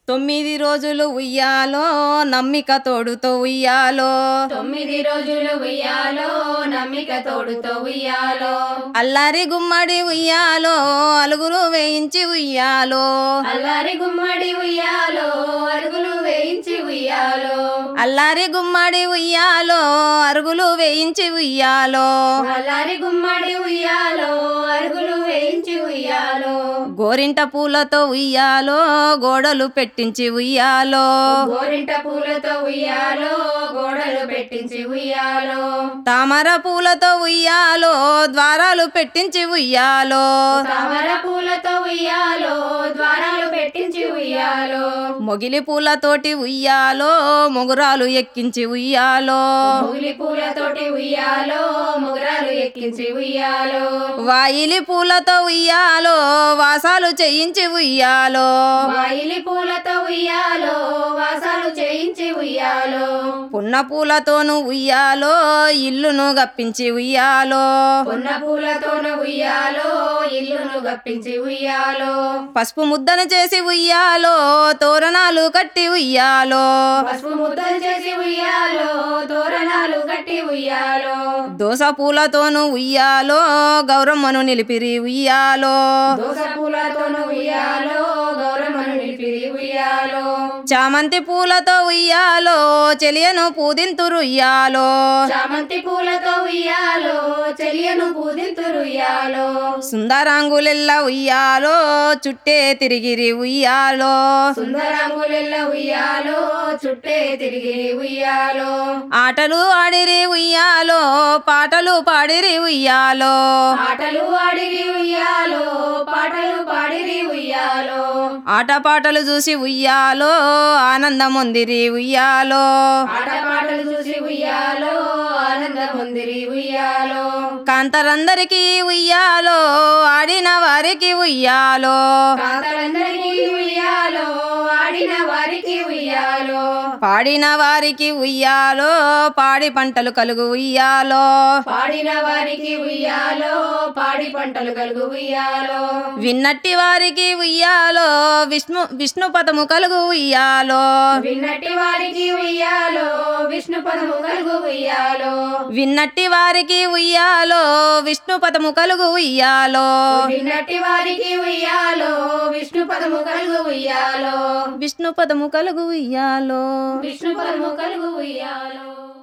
తొమ్మిది రోజులు ఉయ్యాలో నమ్మిక తోడుతో ఉయ్యాలో తొమ్మిది రోజులు ఉయ్యాలో నమ్మిక తోడుతో ఉయ్యాలో అల్లారి గుమ్మడి ఉయ్యాలో అలుగులు వేయించి ఉయ్యాలో అల్లారి గుమ్మడి ఉయ్యాలో అరుగులు వేయించి ఉయ్యాలో అల్లారి గుమ్మడి ఉయ్యాలో అరుగులు వేయించి ఉయ్యాలో అల్లారి గుమ్మడి ఉయ్యాలో అరుగులు వేయించి ఉయ్యాలో గోరింట పూలతో ఉయ్యాలో గోడలు పెట్టించి ఉయ్యాలో గోరింట పూలతో ఉయ్యాలో గోడలు పెట్టించి ఉయ్యాలో తామర పూలతో ఉయ్యాలో ద్వారాలు పెట్టించి ఉయ్యాలో తామర పూలతో ఉయ్యాలో ద్వారాలు పెట్టించి ఉయ్యాలో మొగిలి పూలతోటి ఉయ్యాలో మొగురాలు ఎక్కించి ఉయ్యాలో ముగిలి పూలతోటి ఉయ్యాలో ముగరాలు ఎక్కించి ఉయ్యాలో వాయిలి పూలతో ఉయ్యాలో వాసాలు చేయించి ఉయ్యాలో వాయిలి పూలతో ఉయ్యాలో వాసాలు చేయించి ఉయ్యాలో పున్న పూలతోను ఉయ్యాలో ఇల్లును గప్పించి ఉయ్యాలో ఉన్న పూలతోన ఉయ్యాలో ఇల్లును గప్పించి ఉయ్యాలో పసుపు ముద్దను చేసి ఉయ్యాలో తోరణాలు కట్టి ఉయ్యాలో పసుపు ముద్దలు చేసి ఉయ్యాలో తోరణాలు కట్టి ఉయ్యాలో దోస పూలతోను ఉయ్యాలో గౌరమ్మను నిలిపిరి ఉయ్యాలో దోస పూలతోన ఉయ్యాలో గౌరమ్మను నిలిపిరి ఉయ్యాలో చామంతి పూలతో ఉయ్యాలో చెలియను పూదింతురు ఉయ్యాలో చామంతి పూలతో ఉయ్యాలో చెలియను పూదింతురుయ్యాలో సుందరాంగులెల్ల ఉయ్యాలో చుట్టే తిరిగిరి ఉయ్యాలో సుందరంగులెల్ల ఉయ్యాలో చుట్టే తిరిగి ఉయ్యాలో ఆటలు ఆడిరి ఉయ్యాలో పాటలు పాడిరి ఉయ్యాలో ఆటలు ఆడిరి ఉయ్యాలో పాటలు పాడిరి ఉయ్యాలో ఆట పాటలు చూసి ఉయ్యాలో ఆనందం ఉందిరి ఉయ్యాలో ఆట పాటలు చూసి ఉయ్యాలో ఆనందం ఉందిరి ఉయ్యాలో కాంతరందరికీ ఉయ్యాలో ఆడిన వారికి ఉయ్యాలో కాంతలందరికీ ఉయ్యాలో ఆడిన వారికి ఉయ్యాలో పాడిన వారికి ఉయ్యాలో పాడి పంటలు కలుగు ఉయ్యాలో పాడిన వారికి ఉయ్యాలో పాడి పంటలు కలుగు ఉయ్యాలో విన్నట్టి వారికి ఉయ్యాలో విష్ణు విష్ణు పదము కలుగు ఉయ్యాలో విన్నట్టి వారికి ఉయ్యాలో విష్ణు పదము కలుగు ఉయ్యాలో విన్నట్టి వారికి ఉయ్యాలో విష్ణు పదము కలుగు ఉయ్యాలో విన్నట్టి వారికి ఉయ్యాలో విష్ణు పదము కలుగు ఉయ్యాలో విష్ణు పదము కలుగు ఉయ్యాలో విష్ణు పదము కలుగు ఉయ్యాలో